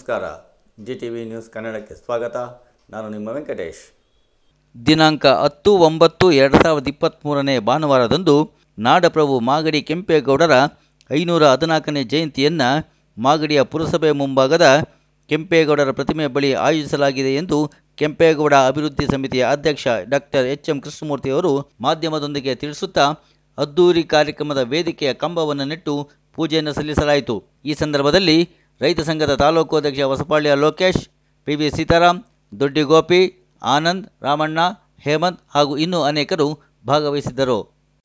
ನಮಸ್ಕಾರ G T V news ಕನ್ನಡಕ್ಕೆ ಸ್ವಾಗತ ನಾನು ನಿಮ್ಮ ವೆಂಕಟೇಶ್ ದಿನಾಂಕ ಹತ್ತು ಒಂಬತ್ತು ಎರಡು ಸಾವಿರದ ಇಪ್ಪತ್ತ್ಮೂರನೇ ಭಾನುವಾರದಂದು ನಾಡಪ್ರಭು ಮಾಗಡಿ ಕೆಂಪೇಗೌಡರ ಐನೂರ ಹದಿನಾಲ್ಕನೇ ಜಯಂತಿಯನ್ನು ಮಾಗಡಿಯ ಪುರಸಭೆ ಮುಂಭಾಗದ ಕೆಂಪೇಗೌಡರ ಪ್ರತಿಮೆ ಬಳಿ ಆಯೋಜಿಸಲಾಗಿದೆ ಎಂದು ಕೆಂಪೇಗೌಡ ಅಭಿವೃದ್ಧಿ ಸಮಿತಿಯ ಅಧ್ಯಕ್ಷ ಡಾಕ್ಟರ್ ಎಚ್ ಎಂ ಕೃಷ್ಣಮೂರ್ತಿಯವರು ಮಾಧ್ಯಮದೊಂದಿಗೆ ತಿಳಿಸುತ್ತಾ ಅದ್ದೂರಿ ಕಾರ್ಯಕ್ರಮದ ವೇದಿಕೆಯ ಕಂಬವನ್ನು ನೆಟ್ಟು ಪೂಜೆಯನ್ನು ಸಲ್ಲಿಸಲಾಯಿತು ಈ ಸಂದರ್ಭದಲ್ಲಿ ರೈತ ಸಂಘದ ತಾಲೂಕು ಅಧ್ಯಕ್ಷ ಹೊಸಪಾಳ್ಯ ಲೋಕೇಶ್ ಪಿ ವಿ ಸೀತಾರಾಮ್ ದೊಡ್ಡಿ ಗೋಪಿ ಆನಂದ್ ರಾಮಣ್ಣ ಹೇಮಂತ್ ಹಾಗೂ ಇನ್ನೂ ಅನೇಕರು ಭಾಗವಹಿಸಿದ್ದರು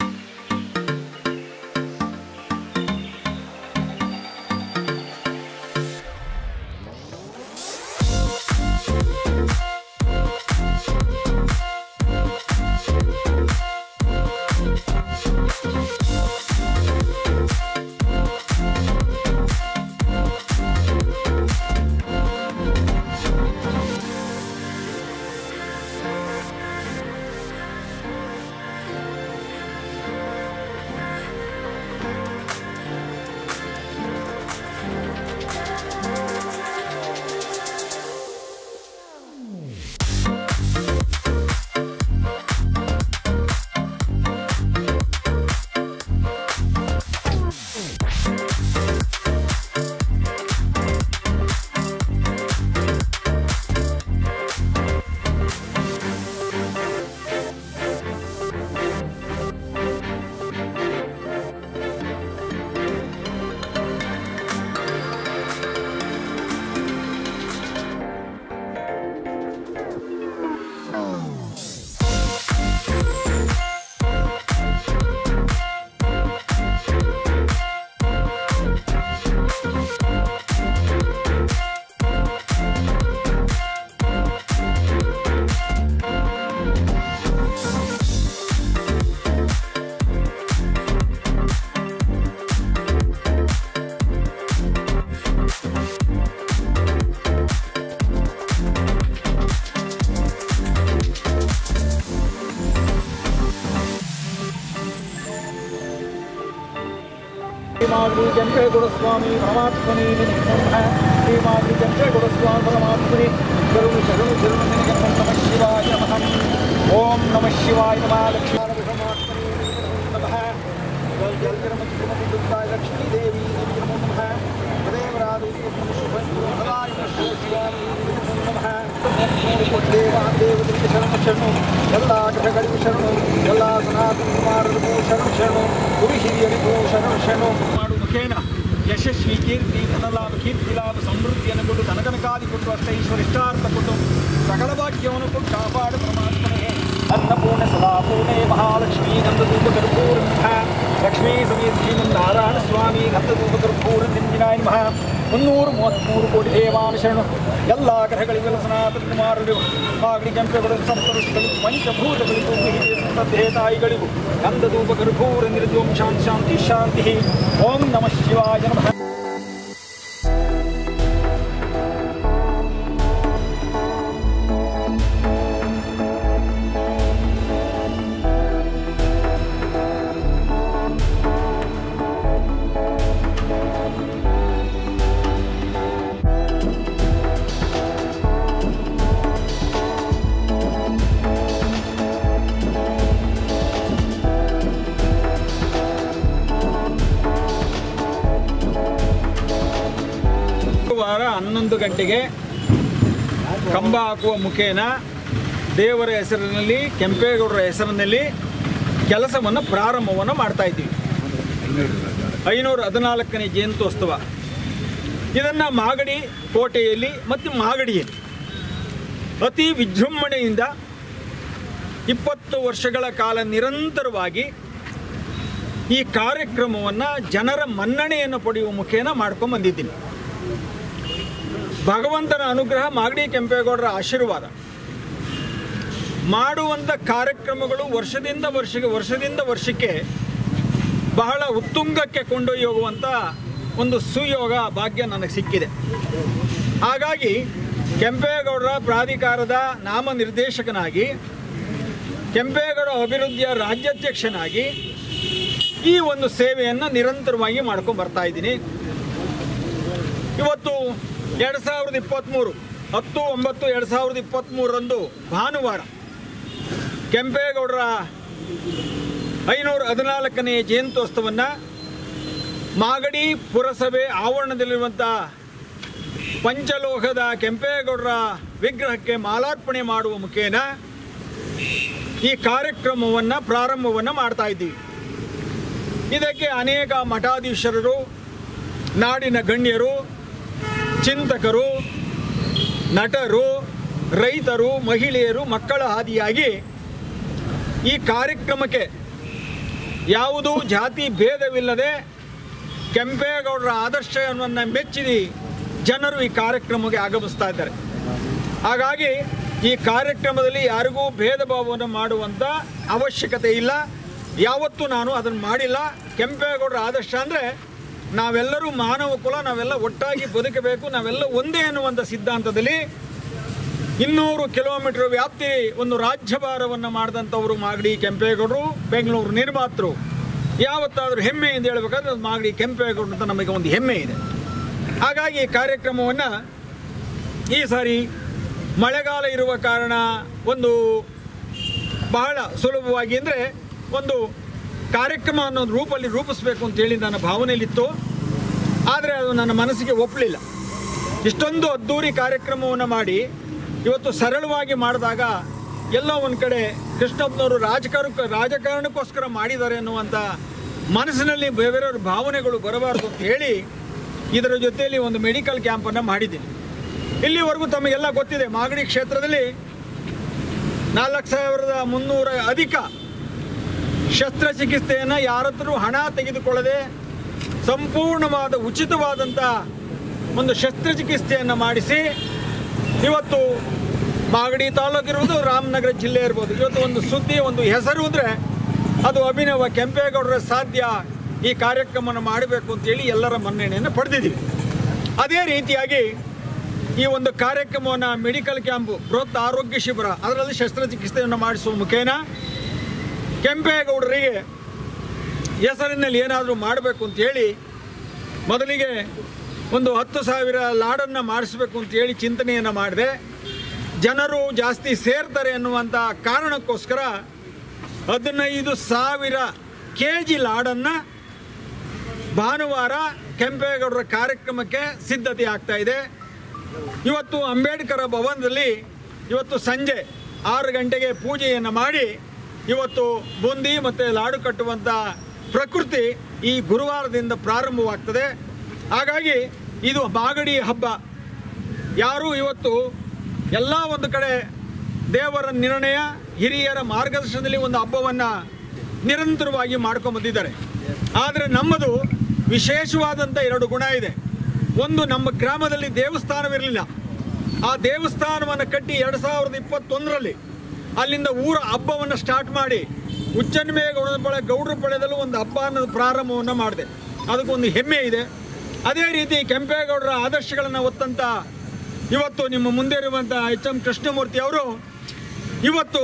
ಶ್ರೀಮಾದ್ರಿ ಕೆಂಪೇಗೌಡ ಸ್ವಾಮಿ ಪರಮಾತ್ಮನಿ ನಮಃ ಶ್ರೀಮಾದ್ರಿ ಕೆಂಪೇಗೌಡ ಸ್ವಾಮಿ ಪರಮಾತ್ಮನಿ ಶರಣು ಶರಣು ಶರಣು ನಿನಗೆ ನಮಃ ಶಿವಾಯ ನಮಃ ಓಂ ನಮಃ ಶಿವಾಯ ನಮಃ ಲಕ್ಷ್ಮೀ ಪರಮಾತ್ಮನಿ ನಮಃ ಜಲಜರಮತಿ ದುರ್ಗಾಯ ಲಕ್ಷ್ಮೀ ದೇವಿ ನಮೋ ನಮಃ ದೇವರಾದ ಸದಾಯ ಶಿವಾಯ ನಮಃ ದೇವ ದೇವತೆಗೆ ಶರಣ ಶರಣು ಎಲ್ಲ ಗ್ರಹಗಳಿಗೂ ಶರಣು ಎಲ್ಲ ಸನಾತನ ಕುಮಾರರಿಗೂ ಶರಣ ಶರಣು ಗುರು ಹಿರಿಯರಿಗೂ ಶರಣ ಶರಣು ಮಾಡು ಮುಖೇನ ಯಶಸ್ವಿ ಕೀರ್ತಿ ಧನಲಾಭ ಕೀರ್ತಿ ಲಾಭ ಸಮೃದ್ಧಿಯನ್ನು ಕೊಟ್ಟು ಕನಕನಕಾದಿ ಕೊಟ್ಟು ಅಷ್ಟೈಶ್ವರ ಇಷ್ಟಾರ್ಥ ಕೊಟ್ಟು ಸಕಲ ಭಾಗ್ಯವನ್ನು ಕೊಟ್ಟು ಕಾಪಾಡು ಪರಮಾತ್ಮನೇ ಅನ್ನಪೂರ್ಣ ಸದಾಪೂರ್ಣೆ ಮಹಾಲಕ್ಷ್ಮೀ ನಂದದೂಪ ಕರ್ಪೂರ ಲಕ್ಷ್ಮೀ ಸಮೇತ ಶ್ರೀಮನ್ ನಾರಾಯಣ ಸ್ವಾಮಿ ನಂದದೂಪ ಕರ್ಪೂರ ನಿಂಜಿನಾಯ ನಮಃ ಮುನ್ನೂರು ಮೂವತ್ತ್ಮೂರು ಕೋಟಿ ದೇವಾನ ಶರಣು ಎಲ್ಲ ಗ್ರಹಗಳಿಗೆಲ್ಲ ಸನಾತನ ಕುಮಾರರು ಮಾಗಡಿ ಕೆಂಪೆಗಳು ಸಪ್ತಋಷಿಗಳಿಗೂ ಪಂಚಭೂತಗಳಿಗೂ ಶ್ರದ್ಧೆ ತಾಯಿಗಳಿಗೂ ನಂದಧೂಪ ಕರ್ಪೂರ ನಿರ್ಜೋಂ ಶಾಂತಿ ಶಾಂತಿ ಶಾಂತಿ ಓಂ ನಮಃ ಶಿವಾಯ ನಮಃ ವಾರ ಹನ್ನೊಂದು ಗಂಟೆಗೆ ಕಂಬ ಹಾಕುವ ಮುಖೇನ ದೇವರ ಹೆಸರಿನಲ್ಲಿ ಕೆಂಪೇಗೌಡರ ಹೆಸರಿನಲ್ಲಿ ಕೆಲಸವನ್ನು ಪ್ರಾರಂಭವನ್ನು ಮಾಡ್ತಾ ಇದ್ದೀವಿ ಐನೂರ ಹದಿನಾಲ್ಕನೇ ಜಯಂತ್ಯೋತ್ಸವ ಇದನ್ನು ಮಾಗಡಿ ಕೋಟೆಯಲ್ಲಿ ಮತ್ತು ಮಾಗಡಿಯಲ್ಲಿ ಅತಿ ವಿಜೃಂಭಣೆಯಿಂದ ಇಪ್ಪತ್ತು ವರ್ಷಗಳ ಕಾಲ ನಿರಂತರವಾಗಿ ಈ ಕಾರ್ಯಕ್ರಮವನ್ನು ಜನರ ಮನ್ನಣೆಯನ್ನು ಪಡೆಯುವ ಮುಖೇನ ಮಾಡ್ಕೊಂಡು ಬಂದಿದ್ದೀನಿ ಭಗವಂತನ ಅನುಗ್ರಹ ಮಾಗಡಿ ಕೆಂಪೇಗೌಡರ ಆಶೀರ್ವಾದ ಮಾಡುವಂಥ ಕಾರ್ಯಕ್ರಮಗಳು ವರ್ಷದಿಂದ ವರ್ಷಕ್ಕೆ ವರ್ಷದಿಂದ ವರ್ಷಕ್ಕೆ ಬಹಳ ಉತ್ತುಂಗಕ್ಕೆ ಕೊಂಡೊಯ್ಯೋಗುವಂಥ ಒಂದು ಸುಯೋಗ ಭಾಗ್ಯ ನನಗೆ ಸಿಕ್ಕಿದೆ ಹಾಗಾಗಿ ಕೆಂಪೇಗೌಡರ ಪ್ರಾಧಿಕಾರದ ನಾಮ ನಿರ್ದೇಶಕನಾಗಿ ಕೆಂಪೇಗೌಡ ಅಭಿವೃದ್ಧಿಯ ರಾಜ್ಯಾಧ್ಯಕ್ಷನಾಗಿ ಈ ಒಂದು ಸೇವೆಯನ್ನು ನಿರಂತರವಾಗಿ ಮಾಡ್ಕೊಂಡು ಬರ್ತಾ ಇದ್ದೀನಿ ಇವತ್ತು ಎರಡು ಸಾವಿರದ ಇಪ್ಪತ್ತ್ಮೂರು ಹತ್ತು ಒಂಬತ್ತು ಎರಡು ಸಾವಿರದ ಇಪ್ಪತ್ತ್ಮೂರರಂದು ಭಾನುವಾರ ಕೆಂಪೇಗೌಡರ ಐನೂರ ಹದಿನಾಲ್ಕನೇ ಜಯಂತ್ಯೋತ್ಸವವನ್ನು ಮಾಗಡಿ ಪುರಸಭೆ ಆವರಣದಲ್ಲಿರುವಂಥ ಪಂಚಲೋಹದ ಕೆಂಪೇಗೌಡರ ವಿಗ್ರಹಕ್ಕೆ ಮಾಲಾರ್ಪಣೆ ಮಾಡುವ ಮುಖೇನ ಈ ಕಾರ್ಯಕ್ರಮವನ್ನು ಪ್ರಾರಂಭವನ್ನು ಮಾಡ್ತಾ ಇದ್ದೀವಿ ಇದಕ್ಕೆ ಅನೇಕ ಮಠಾಧೀಶರು ನಾಡಿನ ಗಣ್ಯರು ಚಿಂತಕರು ನಟರು ರೈತರು ಮಹಿಳೆಯರು ಮಕ್ಕಳ ಹಾದಿಯಾಗಿ ಈ ಕಾರ್ಯಕ್ರಮಕ್ಕೆ ಯಾವುದೂ ಜಾತಿ ಭೇದವಿಲ್ಲದೆ ಕೆಂಪೇಗೌಡರ ಆದರ್ಶವನ್ನು ಮೆಚ್ಚಿ ಜನರು ಈ ಕಾರ್ಯಕ್ರಮಕ್ಕೆ ಆಗಮಿಸ್ತಾ ಇದ್ದಾರೆ ಹಾಗಾಗಿ ಈ ಕಾರ್ಯಕ್ರಮದಲ್ಲಿ ಯಾರಿಗೂ ಭೇದ ಭಾವವನ್ನು ಮಾಡುವಂಥ ಅವಶ್ಯಕತೆ ಇಲ್ಲ ಯಾವತ್ತೂ ನಾನು ಅದನ್ನು ಮಾಡಿಲ್ಲ ಕೆಂಪೇಗೌಡರ ಆದರ್ಶ ಅಂದರೆ ನಾವೆಲ್ಲರೂ ಮಾನವ ಕುಲ ನಾವೆಲ್ಲ ಒಟ್ಟಾಗಿ ಬದುಕಬೇಕು ನಾವೆಲ್ಲ ಒಂದೇ ಅನ್ನುವಂಥ ಸಿದ್ಧಾಂತದಲ್ಲಿ ಇನ್ನೂರು ಕಿಲೋಮೀಟರ್ ವ್ಯಾಪ್ತಿ ಒಂದು ರಾಜ್ಯಭಾರವನ್ನು ಮಾಡಿದಂಥವರು ಮಾಗಡಿ ಕೆಂಪೇಗೌಡರು ಬೆಂಗಳೂರು ನಿರ್ಮಾತೃ ಯಾವತ್ತಾದರೂ ಹೆಮ್ಮೆಯಿಂದ ಹೇಳ್ಬೇಕಾದ್ರೆ ಅದು ಮಾಗಡಿ ಕೆಂಪೇಗೌಡರು ಅಂತ ನಮಗೆ ಒಂದು ಹೆಮ್ಮೆ ಇದೆ ಹಾಗಾಗಿ ಈ ಕಾರ್ಯಕ್ರಮವನ್ನು ಈ ಸಾರಿ ಮಳೆಗಾಲ ಇರುವ ಕಾರಣ ಒಂದು ಬಹಳ ಸುಲಭವಾಗಿ ಅಂದರೆ ಒಂದು ಕಾರ್ಯಕ್ರಮ ಅನ್ನೋದು ರೂಪಲ್ಲಿ ರೂಪಿಸಬೇಕು ಅಂತೇಳಿ ನನ್ನ ಭಾವನೆಯಲ್ಲಿತ್ತು ಆದರೆ ಅದು ನನ್ನ ಮನಸ್ಸಿಗೆ ಒಪ್ಪಲಿಲ್ಲ ಇಷ್ಟೊಂದು ಅದ್ಧೂರಿ ಕಾರ್ಯಕ್ರಮವನ್ನು ಮಾಡಿ ಇವತ್ತು ಸರಳವಾಗಿ ಮಾಡಿದಾಗ ಎಲ್ಲೋ ಒಂದು ಕಡೆ ಕೃಷ್ಣಪ್ಪನವರು ರಾಜಕಾರಣ ರಾಜಕಾರಣಕ್ಕೋಸ್ಕರ ಮಾಡಿದ್ದಾರೆ ಅನ್ನುವಂಥ ಮನಸ್ಸಿನಲ್ಲಿ ಬೇರೆ ಬೇರೆಯವ್ರ ಭಾವನೆಗಳು ಬರಬಾರ್ದು ಅಂತ ಹೇಳಿ ಇದರ ಜೊತೆಯಲ್ಲಿ ಒಂದು ಮೆಡಿಕಲ್ ಕ್ಯಾಂಪನ್ನು ಮಾಡಿದ್ದೀನಿ ಇಲ್ಲಿವರೆಗೂ ತಮಗೆಲ್ಲ ಗೊತ್ತಿದೆ ಮಾಗಡಿ ಕ್ಷೇತ್ರದಲ್ಲಿ ನಾಲ್ಕು ಸಾವಿರದ ಮುನ್ನೂರ ಅಧಿಕ ಶಸ್ತ್ರಚಿಕಿತ್ಸೆಯನ್ನು ಯಾರತ್ರೂ ಹಣ ತೆಗೆದುಕೊಳ್ಳದೆ ಸಂಪೂರ್ಣವಾದ ಉಚಿತವಾದಂಥ ಒಂದು ಶಸ್ತ್ರಚಿಕಿತ್ಸೆಯನ್ನು ಮಾಡಿಸಿ ಇವತ್ತು ಮಾಗಡಿ ತಾಲೂಕು ಇರ್ಬೋದು ರಾಮನಗರ ಜಿಲ್ಲೆ ಇರ್ಬೋದು ಇವತ್ತು ಒಂದು ಸುದ್ದಿ ಒಂದು ಹೆಸರು ಅಂದರೆ ಅದು ಅಭಿನವ ಕೆಂಪೇಗೌಡರ ಸಾಧ್ಯ ಈ ಕಾರ್ಯಕ್ರಮವನ್ನು ಮಾಡಬೇಕು ಅಂತೇಳಿ ಎಲ್ಲರ ಮನ್ನಣೆಯನ್ನು ಪಡೆದಿದ್ದೀವಿ ಅದೇ ರೀತಿಯಾಗಿ ಈ ಒಂದು ಕಾರ್ಯಕ್ರಮವನ್ನು ಮೆಡಿಕಲ್ ಕ್ಯಾಂಪು ಬೃಹತ್ ಆರೋಗ್ಯ ಶಿಬಿರ ಅದರಲ್ಲಿ ಶಸ್ತ್ರಚಿಕಿತ್ಸೆಯನ್ನು ಮಾಡಿಸುವ ಮುಖೇನ ಕೆಂಪೇಗೌಡರಿಗೆ ಹೆಸರಿನಲ್ಲಿ ಏನಾದರೂ ಮಾಡಬೇಕು ಅಂತೇಳಿ ಮೊದಲಿಗೆ ಒಂದು ಹತ್ತು ಸಾವಿರ ಲಾಡನ್ನು ಮಾಡಿಸ್ಬೇಕು ಅಂತೇಳಿ ಚಿಂತನೆಯನ್ನು ಮಾಡಿದೆ ಜನರು ಜಾಸ್ತಿ ಸೇರ್ತಾರೆ ಅನ್ನುವಂಥ ಕಾರಣಕ್ಕೋಸ್ಕರ ಹದಿನೈದು ಸಾವಿರ ಕೆ ಜಿ ಲಾಡನ್ನು ಭಾನುವಾರ ಕೆಂಪೇಗೌಡರ ಕಾರ್ಯಕ್ರಮಕ್ಕೆ ಸಿದ್ಧತೆ ಆಗ್ತಾ ಇದೆ ಇವತ್ತು ಅಂಬೇಡ್ಕರ್ ಭವನದಲ್ಲಿ ಇವತ್ತು ಸಂಜೆ ಆರು ಗಂಟೆಗೆ ಪೂಜೆಯನ್ನು ಮಾಡಿ ಇವತ್ತು ಬೂಂದಿ ಮತ್ತು ಲಾಡು ಕಟ್ಟುವಂಥ ಪ್ರಕೃತಿ ಈ ಗುರುವಾರದಿಂದ ಪ್ರಾರಂಭವಾಗ್ತದೆ ಹಾಗಾಗಿ ಇದು ಮಾಗಡಿ ಹಬ್ಬ ಯಾರು ಇವತ್ತು ಎಲ್ಲ ಒಂದು ಕಡೆ ದೇವರ ನಿರ್ಣಯ ಹಿರಿಯರ ಮಾರ್ಗದರ್ಶನದಲ್ಲಿ ಒಂದು ಹಬ್ಬವನ್ನು ನಿರಂತರವಾಗಿ ಮಾಡ್ಕೊಂಬಂದಿದ್ದಾರೆ ಆದರೆ ನಮ್ಮದು ವಿಶೇಷವಾದಂಥ ಎರಡು ಗುಣ ಇದೆ ಒಂದು ನಮ್ಮ ಗ್ರಾಮದಲ್ಲಿ ದೇವಸ್ಥಾನವಿರಲಿಲ್ಲ ಆ ದೇವಸ್ಥಾನವನ್ನು ಕಟ್ಟಿ ಎರಡು ಸಾವಿರದ ಇಪ್ಪತ್ತೊಂದರಲ್ಲಿ ಅಲ್ಲಿಂದ ಊರ ಹಬ್ಬವನ್ನು ಸ್ಟಾರ್ಟ್ ಮಾಡಿ ಉಚ್ಚನ್ಮೇಗೌಡನ ಪಳೆ ಗೌಡ್ರ ಪಳೆದಲ್ಲೂ ಒಂದು ಹಬ್ಬ ಅನ್ನೋದು ಪ್ರಾರಂಭವನ್ನು ಮಾಡಿದೆ ಅದಕ್ಕೊಂದು ಹೆಮ್ಮೆ ಇದೆ ಅದೇ ರೀತಿ ಕೆಂಪೇಗೌಡರ ಆದರ್ಶಗಳನ್ನು ಹೊತ್ತಂತ ಇವತ್ತು ನಿಮ್ಮ ಮುಂದೆ ಇರುವಂಥ ಎಚ್ ಎಂ ಕೃಷ್ಣಮೂರ್ತಿ ಅವರು ಇವತ್ತು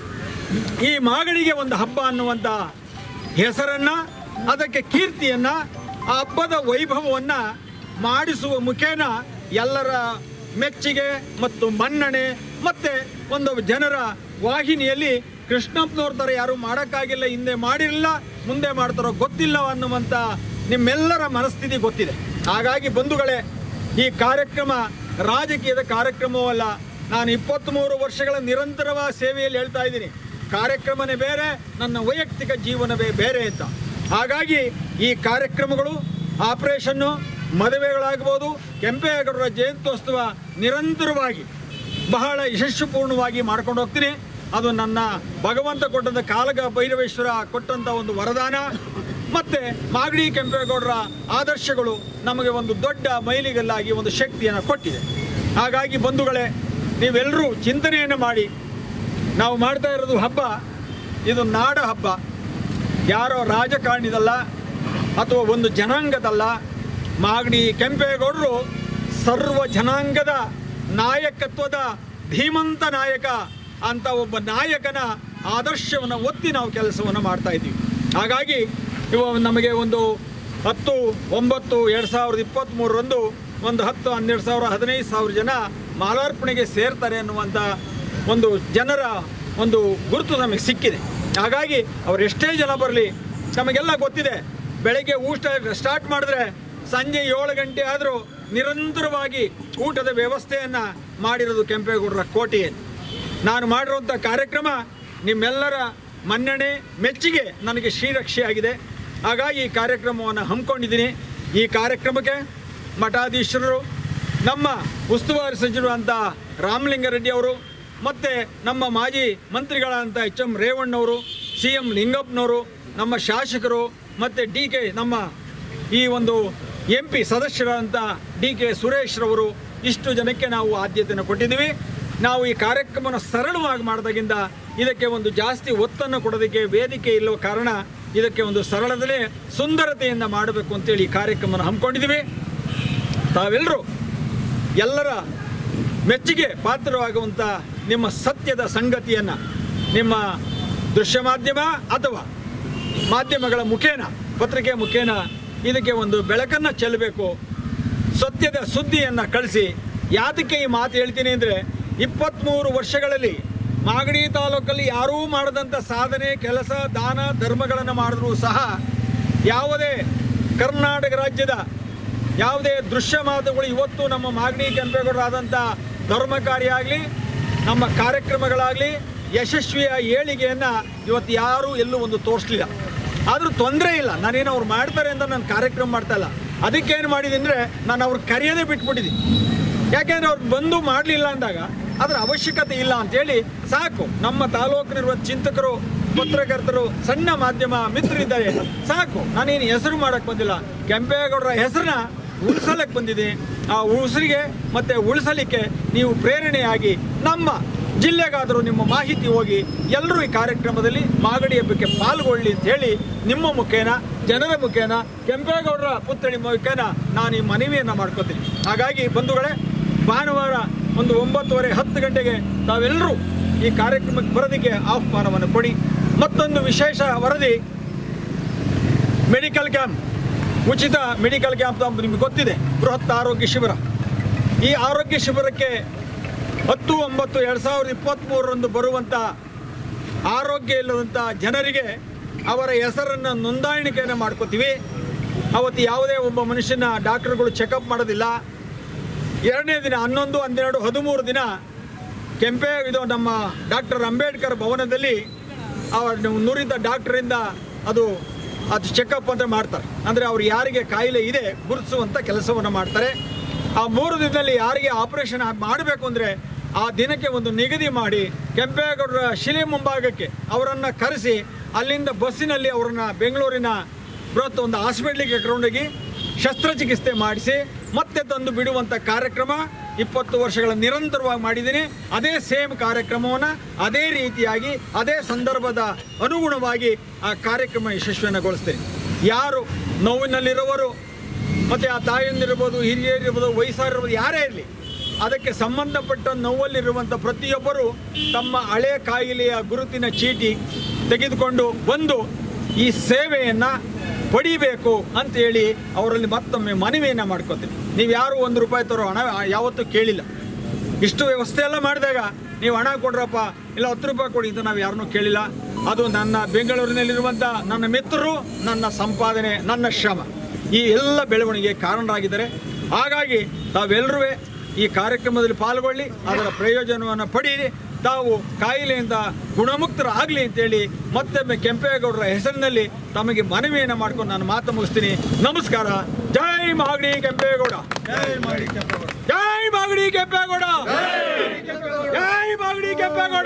ಈ ಮಾಗಡಿಗೆ ಒಂದು ಹಬ್ಬ ಅನ್ನುವಂಥ ಹೆಸರನ್ನು ಅದಕ್ಕೆ ಕೀರ್ತಿಯನ್ನು ಆ ಹಬ್ಬದ ವೈಭವವನ್ನು ಮಾಡಿಸುವ ಮುಖೇನ ಎಲ್ಲರ ಮೆಚ್ಚುಗೆ ಮತ್ತು ಮನ್ನಣೆ ಮತ್ತು ಒಂದು ಜನರ ವಾಹಿನಿಯಲ್ಲಿ ಕೃಷ್ಣಪ್ಪನವ್ರ ಥರ ಯಾರೂ ಮಾಡೋಕ್ಕಾಗಿಲ್ಲ ಹಿಂದೆ ಮಾಡಿರಲಿಲ್ಲ ಮುಂದೆ ಮಾಡ್ತಾರೋ ಗೊತ್ತಿಲ್ಲ ಅನ್ನುವಂಥ ನಿಮ್ಮೆಲ್ಲರ ಮನಸ್ಥಿತಿ ಗೊತ್ತಿದೆ ಹಾಗಾಗಿ ಬಂಧುಗಳೇ ಈ ಕಾರ್ಯಕ್ರಮ ರಾಜಕೀಯದ ಕಾರ್ಯಕ್ರಮವಲ್ಲ ನಾನು ಇಪ್ಪತ್ತ್ಮೂರು ವರ್ಷಗಳ ನಿರಂತರವಾದ ಸೇವೆಯಲ್ಲಿ ಹೇಳ್ತಾ ಇದ್ದೀನಿ ಕಾರ್ಯಕ್ರಮನೇ ಬೇರೆ ನನ್ನ ವೈಯಕ್ತಿಕ ಜೀವನವೇ ಬೇರೆ ಅಂತ ಹಾಗಾಗಿ ಈ ಕಾರ್ಯಕ್ರಮಗಳು ಆಪರೇಷನ್ನು ಮದುವೆಗಳಾಗ್ಬೋದು ಕೆಂಪೇಗೌಡರ ಜಯಂತ್ಯೋತ್ಸವ ನಿರಂತರವಾಗಿ ಬಹಳ ಯಶಸ್ಸುಪೂರ್ಣವಾಗಿ ಮಾಡ್ಕೊಂಡು ಹೋಗ್ತೀನಿ ಅದು ನನ್ನ ಭಗವಂತ ಕೊಟ್ಟಂಥ ಕಾಲಗ ಭೈರವೇಶ್ವರ ಕೊಟ್ಟಂಥ ಒಂದು ವರದಾನ ಮತ್ತು ಮಾಗಡಿ ಕೆಂಪೇಗೌಡರ ಆದರ್ಶಗಳು ನಮಗೆ ಒಂದು ದೊಡ್ಡ ಮೈಲಿಗಲ್ಲಾಗಿ ಒಂದು ಶಕ್ತಿಯನ್ನು ಕೊಟ್ಟಿದೆ ಹಾಗಾಗಿ ಬಂಧುಗಳೇ ನೀವೆಲ್ಲರೂ ಚಿಂತನೆಯನ್ನು ಮಾಡಿ ನಾವು ಮಾಡ್ತಾ ಇರೋದು ಹಬ್ಬ ಇದು ನಾಡ ಹಬ್ಬ ಯಾರೋ ರಾಜಕಾರಣಿದಲ್ಲ ಅಥವಾ ಒಂದು ಜನಾಂಗದಲ್ಲ ಮಾಗಡಿ ಕೆಂಪೇಗೌಡರು ಸರ್ವ ಜನಾಂಗದ ನಾಯಕತ್ವದ ಧೀಮಂತ ನಾಯಕ ಅಂತ ಒಬ್ಬ ನಾಯಕನ ಆದರ್ಶವನ್ನು ಒತ್ತಿ ನಾವು ಕೆಲಸವನ್ನು ಮಾಡ್ತಾ ಇದ್ದೀವಿ ಹಾಗಾಗಿ ಇವ ನಮಗೆ ಒಂದು ಹತ್ತು ಒಂಬತ್ತು ಎರಡು ಸಾವಿರದ ಇಪ್ಪತ್ತ್ಮೂರರಂದು ಒಂದು ಹತ್ತು ಹನ್ನೆರಡು ಸಾವಿರ ಹದಿನೈದು ಸಾವಿರ ಜನ ಮಾಲಾರ್ಪಣೆಗೆ ಸೇರ್ತಾರೆ ಅನ್ನುವಂಥ ಒಂದು ಜನರ ಒಂದು ಗುರುತು ನಮಗೆ ಸಿಕ್ಕಿದೆ ಹಾಗಾಗಿ ಅವ್ರು ಎಷ್ಟೇ ಜನ ಬರಲಿ ನಮಗೆಲ್ಲ ಗೊತ್ತಿದೆ ಬೆಳಗ್ಗೆ ಊಟ ಸ್ಟಾರ್ಟ್ ಮಾಡಿದ್ರೆ ಸಂಜೆ ಏಳು ಗಂಟೆ ಆದರೂ ನಿರಂತರವಾಗಿ ಊಟದ ವ್ಯವಸ್ಥೆಯನ್ನು ಮಾಡಿರೋದು ಕೆಂಪೇಗೌಡರ ಕೋಟೆಯಲ್ಲಿ ನಾನು ಮಾಡಿರುವಂಥ ಕಾರ್ಯಕ್ರಮ ನಿಮ್ಮೆಲ್ಲರ ಮನ್ನಣೆ ಮೆಚ್ಚುಗೆ ನನಗೆ ಶ್ರೀರಕ್ಷೆಯಾಗಿದೆ ಹಾಗಾಗಿ ಈ ಕಾರ್ಯಕ್ರಮವನ್ನು ಹಮ್ಮಿಕೊಂಡಿದ್ದೀನಿ ಈ ಕಾರ್ಯಕ್ರಮಕ್ಕೆ ಮಠಾಧೀಶರು ನಮ್ಮ ಉಸ್ತುವಾರಿ ಸಚಿವರು ಅಂತ ರಾಮಲಿಂಗಾರೆಡ್ಡಿ ಅವರು ಮತ್ತು ನಮ್ಮ ಮಾಜಿ ಮಂತ್ರಿಗಳಾದಂಥ ಎಚ್ ಎಂ ರೇವಣ್ಣವರು ಸಿ ಎಂ ಲಿಂಗಪ್ಪನವರು ನಮ್ಮ ಶಾಸಕರು ಮತ್ತು ಡಿ ಕೆ ನಮ್ಮ ಈ ಒಂದು ಎಂ ಪಿ ಸದಸ್ಯರಾದಂಥ ಡಿ ಕೆ ಸುರೇಶ್ರವರು ಇಷ್ಟು ಜನಕ್ಕೆ ನಾವು ಆದ್ಯತೆಯನ್ನು ಕೊಟ್ಟಿದ್ದೀವಿ ನಾವು ಈ ಕಾರ್ಯಕ್ರಮನ ಸರಳವಾಗಿ ಮಾಡಿದಾಗಿಂದ ಇದಕ್ಕೆ ಒಂದು ಜಾಸ್ತಿ ಒತ್ತನ್ನು ಕೊಡೋದಕ್ಕೆ ವೇದಿಕೆ ಇಲ್ಲವ ಕಾರಣ ಇದಕ್ಕೆ ಒಂದು ಸರಳದಲ್ಲೇ ಸುಂದರತೆಯಿಂದ ಮಾಡಬೇಕು ಅಂತೇಳಿ ಈ ಕಾರ್ಯಕ್ರಮನ ಹಮ್ಮಿಕೊಂಡಿದ್ದೀವಿ ತಾವೆಲ್ಲರೂ ಎಲ್ಲರ ಮೆಚ್ಚುಗೆ ಪಾತ್ರವಾಗುವಂಥ ನಿಮ್ಮ ಸತ್ಯದ ಸಂಗತಿಯನ್ನು ನಿಮ್ಮ ದೃಶ್ಯ ಮಾಧ್ಯಮ ಅಥವಾ ಮಾಧ್ಯಮಗಳ ಮುಖೇನ ಪತ್ರಿಕೆ ಮುಖೇನ ಇದಕ್ಕೆ ಒಂದು ಬೆಳಕನ್ನು ಚೆಲ್ಲಬೇಕು ಸತ್ಯದ ಸುದ್ದಿಯನ್ನು ಕಳಿಸಿ ಯಾತಕ್ಕೆ ಈ ಮಾತು ಹೇಳ್ತೀನಿ ಅಂದರೆ ಇಪ್ಪತ್ತ್ಮೂರು ವರ್ಷಗಳಲ್ಲಿ ಮಾಗಡಿ ತಾಲೂಕಲ್ಲಿ ಯಾರೂ ಮಾಡದಂಥ ಸಾಧನೆ ಕೆಲಸ ದಾನ ಧರ್ಮಗಳನ್ನು ಮಾಡಿದ್ರೂ ಸಹ ಯಾವುದೇ ಕರ್ನಾಟಕ ರಾಜ್ಯದ ಯಾವುದೇ ದೃಶ್ಯ ಮಾತುಗಳು ಇವತ್ತು ನಮ್ಮ ಮಾಗಡಿ ಕೆಂಪೇಗೌಡರಾದಂಥ ಧರ್ಮ ಕಾರ್ಯ ಆಗಲಿ ನಮ್ಮ ಕಾರ್ಯಕ್ರಮಗಳಾಗಲಿ ಯಶಸ್ವಿಯ ಏಳಿಗೆಯನ್ನು ಇವತ್ತು ಯಾರೂ ಎಲ್ಲೂ ಒಂದು ತೋರಿಸ್ಲಿಲ್ಲ ಆದರೂ ತೊಂದರೆ ಇಲ್ಲ ನಾನೇನು ಅವ್ರು ಮಾಡ್ತಾರೆ ಅಂತ ನಾನು ಕಾರ್ಯಕ್ರಮ ಮಾಡ್ತಾ ಇಲ್ಲ ಅದಕ್ಕೇನು ಮಾಡಿದೆ ಅಂದರೆ ನಾನು ಅವ್ರು ಕರೆಯೋದೇ ಬಿಟ್ಬಿಟ್ಟಿದ್ದೀನಿ ಯಾಕೆಂದರೆ ಅವ್ರು ಬಂದು ಮಾಡಲಿಲ್ಲ ಅಂದಾಗ ಅದರ ಅವಶ್ಯಕತೆ ಇಲ್ಲ ಅಂತೇಳಿ ಸಾಕು ನಮ್ಮ ತಾಲೂಕಿನಿರುವ ಚಿಂತಕರು ಪತ್ರಕರ್ತರು ಸಣ್ಣ ಮಾಧ್ಯಮ ಮಿತ್ರರಿದ್ದಾರೆ ಸಾಕು ನಾನೇನು ಹೆಸರು ಮಾಡಕ್ಕೆ ಬಂದಿಲ್ಲ ಕೆಂಪೇಗೌಡರ ಹೆಸರನ್ನ ಉಳಿಸಲಕ್ಕೆ ಬಂದಿದೆ ಆ ಉಸಿರಿಗೆ ಮತ್ತು ಉಳಿಸಲಿಕ್ಕೆ ನೀವು ಪ್ರೇರಣೆಯಾಗಿ ನಮ್ಮ ಜಿಲ್ಲೆಗಾದರೂ ನಿಮ್ಮ ಮಾಹಿತಿ ಹೋಗಿ ಎಲ್ಲರೂ ಈ ಕಾರ್ಯಕ್ರಮದಲ್ಲಿ ಮಾಗಡಿ ಹಬ್ಬಕ್ಕೆ ಪಾಲ್ಗೊಳ್ಳಿ ಅಂತ ಹೇಳಿ ನಿಮ್ಮ ಮುಖೇನ ಜನರ ಮುಖೇನ ಕೆಂಪೇಗೌಡರ ಪುತ್ಥಳಿ ಮುಖೇನ ನಾನು ಈ ಮನವಿಯನ್ನು ಮಾಡ್ಕೋತೀನಿ ಹಾಗಾಗಿ ಬಂಧುಗಳೇ ಭಾನುವಾರ ಒಂದು ಒಂಬತ್ತುವರೆ ಹತ್ತು ಗಂಟೆಗೆ ತಾವೆಲ್ಲರೂ ಈ ಕಾರ್ಯಕ್ರಮಕ್ಕೆ ಬರೋದಕ್ಕೆ ಆಹ್ವಾನವನ್ನು ಕೊಡಿ ಮತ್ತೊಂದು ವಿಶೇಷ ವರದಿ ಮೆಡಿಕಲ್ ಕ್ಯಾಂಪ್ ಉಚಿತ ಮೆಡಿಕಲ್ ಕ್ಯಾಂಪ್ ಅಂತ ನಿಮಗೆ ಗೊತ್ತಿದೆ ಬೃಹತ್ ಆರೋಗ್ಯ ಶಿಬಿರ ಈ ಆರೋಗ್ಯ ಶಿಬಿರಕ್ಕೆ ಹತ್ತು ಒಂಬತ್ತು ಎರಡು ಸಾವಿರದ ಇಪ್ಪತ್ತ್ಮೂರರಂದು ಬರುವಂಥ ಆರೋಗ್ಯ ಇಲ್ಲದಂಥ ಜನರಿಗೆ ಅವರ ಹೆಸರನ್ನು ನೋಂದಾಣಿಕೆಯನ್ನು ಮಾಡ್ಕೋತೀವಿ ಅವತ್ತು ಯಾವುದೇ ಒಬ್ಬ ಮನುಷ್ಯನ ಡಾಕ್ಟರ್ಗಳು ಚೆಕಪ್ ಮಾಡೋದಿಲ್ಲ ಎರಡನೇ ದಿನ ಹನ್ನೊಂದು ಹನ್ನೆರಡು ಹದಿಮೂರು ದಿನ ಕೆಂಪೆ ಇದು ನಮ್ಮ ಡಾಕ್ಟರ್ ಅಂಬೇಡ್ಕರ್ ಭವನದಲ್ಲಿ ಅವರ ನುರಿತ ಡಾಕ್ಟರಿಂದ ಅದು ಅದು ಚೆಕಪ್ ಅಂತ ಮಾಡ್ತಾರೆ ಅಂದರೆ ಅವ್ರು ಯಾರಿಗೆ ಕಾಯಿಲೆ ಇದೆ ಗುರುತಿಸುವಂಥ ಕೆಲಸವನ್ನು ಮಾಡ್ತಾರೆ ಆ ಮೂರು ದಿನದಲ್ಲಿ ಯಾರಿಗೆ ಆಪರೇಷನ್ ಮಾಡಬೇಕು ಅಂದರೆ ಆ ದಿನಕ್ಕೆ ಒಂದು ನಿಗದಿ ಮಾಡಿ ಕೆಂಪೇಗೌಡರ ಶಿಲೆ ಮುಂಭಾಗಕ್ಕೆ ಅವರನ್ನು ಕರೆಸಿ ಅಲ್ಲಿಂದ ಬಸ್ಸಿನಲ್ಲಿ ಅವರನ್ನು ಬೆಂಗಳೂರಿನ ಬೃಹತ್ ಒಂದು ಹಾಸ್ಪಿಟ್ಲಿಗೆ ಕರ್ಕೊಂಡೋಗಿ ಶಸ್ತ್ರಚಿಕಿತ್ಸೆ ಮಾಡಿಸಿ ಮತ್ತೆ ತಂದು ಬಿಡುವಂಥ ಕಾರ್ಯಕ್ರಮ ಇಪ್ಪತ್ತು ವರ್ಷಗಳ ನಿರಂತರವಾಗಿ ಮಾಡಿದ್ದೀನಿ ಅದೇ ಸೇಮ್ ಕಾರ್ಯಕ್ರಮವನ್ನು ಅದೇ ರೀತಿಯಾಗಿ ಅದೇ ಸಂದರ್ಭದ ಅನುಗುಣವಾಗಿ ಆ ಕಾರ್ಯಕ್ರಮ ಯಶಸ್ವಿಯನ್ನುಗೊಳಿಸ್ತೇನೆ ಯಾರು ನೋವಿನಲ್ಲಿರುವವರು ಮತ್ತು ಆ ತಾಯಿಯಂದಿರ್ಬೋದು ಹಿರಿಯರಿರ್ಬೋದು ವಯಸ್ಸಾರಿರ್ಬೋದು ಯಾರೇ ಇರಲಿ ಅದಕ್ಕೆ ಸಂಬಂಧಪಟ್ಟ ನೋವಲ್ಲಿರುವಂಥ ಪ್ರತಿಯೊಬ್ಬರು ತಮ್ಮ ಹಳೆ ಕಾಯಿಲೆಯ ಗುರುತಿನ ಚೀಟಿ ತೆಗೆದುಕೊಂಡು ಬಂದು ಈ ಸೇವೆಯನ್ನು ಪಡಿಬೇಕು ಅಂತೇಳಿ ಅವರಲ್ಲಿ ಮತ್ತೊಮ್ಮೆ ಮನವಿಯನ್ನು ಮಾಡ್ಕೋತೀನಿ ನೀವು ಯಾರು ಒಂದು ರೂಪಾಯಿ ತರೋ ಹಣ ಯಾವತ್ತೂ ಕೇಳಿಲ್ಲ ಇಷ್ಟು ವ್ಯವಸ್ಥೆ ಎಲ್ಲ ಮಾಡಿದಾಗ ನೀವು ಹಣ ಕೊಡ್ರಪ್ಪ ಇಲ್ಲ ಹತ್ತು ರೂಪಾಯಿ ಕೊಡಿ ಅಂತ ನಾವು ಯಾರನ್ನೂ ಕೇಳಿಲ್ಲ ಅದು ನನ್ನ ಬೆಂಗಳೂರಿನಲ್ಲಿರುವಂಥ ನನ್ನ ಮಿತ್ರರು ನನ್ನ ಸಂಪಾದನೆ ನನ್ನ ಶ್ರಮ ಈ ಎಲ್ಲ ಬೆಳವಣಿಗೆ ಕಾರಣರಾಗಿದ್ದಾರೆ ಹಾಗಾಗಿ ತಾವೆಲ್ಲರೂ ಈ ಕಾರ್ಯಕ್ರಮದಲ್ಲಿ ಪಾಲ್ಗೊಳ್ಳಿ ಅದರ ಪ್ರಯೋಜನವನ್ನು ಪಡೀರಿ ತಾವು ಕಾಯಿಲೆಯಿಂದ ಗುಣಮುಕ್ತರಾಗಲಿ ಅಂತೇಳಿ ಮತ್ತೊಮ್ಮೆ ಕೆಂಪೇಗೌಡರ ಹೆಸರಿನಲ್ಲಿ ತಮಗೆ ಮನವಿಯನ್ನು ಮಾಡ್ಕೊಂಡು ನಾನು ಮಾತು ಮುಗಿಸ್ತೀನಿ ನಮಸ್ಕಾರ ಜೈ ಮಾಗಡಿ ಕೆಂಪೇಗೌಡ ಜೈ ಮಾಗಡಿ ಕೆಂಪೇಗೌಡ ಜೈ ಮಾಗಡಿ ಕೆಂಪೇಗೌಡ ಜೈ ಮಾಗಡಿ ಕೆಂಪೇಗೌಡ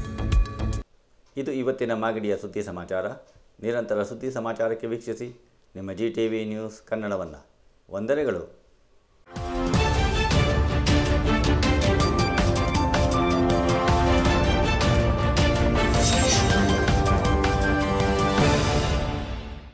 ಇದು ಇವತ್ತಿನ ಮಾಗಡಿಯ ಸುದ್ದಿ ಸಮಾಚಾರ ನಿರಂತರ ಸುದ್ದಿ ಸಮಾಚಾರಕ್ಕೆ ವೀಕ್ಷಿಸಿ ನಿಮ್ಮ ಜಿ ಟಿ ವಿ ನ್ಯೂಸ್ ಕನ್ನಡವನ್ನು ವಂದನೆಗಳು